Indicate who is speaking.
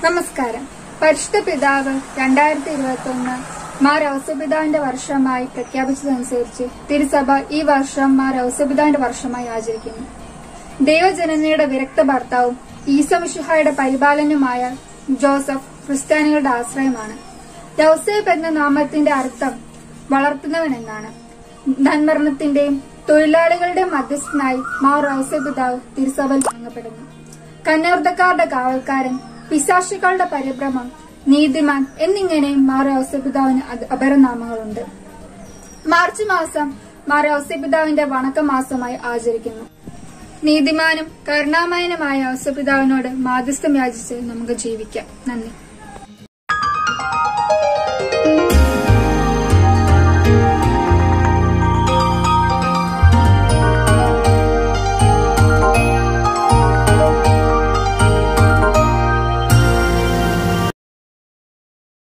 Speaker 1: നമസ്കാരം പരിശുദ്ധ പിതാവ് രണ്ടായിരത്തി ഇരുപത്തി ഒന്ന് മാർ ഔസപിതാവിന്റെ വർഷമായി പ്രഖ്യാപിച്ചതനുസരിച്ച് തിരുസഭ ഈ വർഷം മാർ ഔസപിതാവിന്റെ വർഷമായി ആചരിക്കുന്നു ദൈവജനനയുടെ വിരക്ത ഭർത്താവും ഈസമിഷുഹായുടെ പരിപാലനുമായ ജോസഫ് ക്രിസ്ത്യാനികളുടെ ആശ്രയമാണ് യൗസേബ് എന്ന നാമത്തിന്റെ അർത്ഥം വളർത്തുന്നവൻ എന്നാണ് ധന്മരണത്തിന്റെയും തൊഴിലാളികളുടെ മധ്യസ്ഥനായി മാർ ഔസപിതാവ് തിരുസഭയിൽ വണങ്ങപ്പെടുന്നു കന്നർദ്ദക്കാരുടെ കാവൽക്കാരൻ പിശാശികളുടെ പരിഭ്രമം നീതിമാൻ എന്നിങ്ങനെ മാർ ഔസപിതാവിന് അത് അപരനാമങ്ങളുണ്ട് മാർച്ച് മാസം മാർ ഔസപിതാവിന്റെ വണക്ക മാസമായി ആചരിക്കുന്നു നീതിമാനും കരുണാമയനുമായ ഔസപിതാവിനോട് മാധ്യസ്ഥം യാചിച്ച് നമുക്ക് ജീവിക്കാം നന്ദി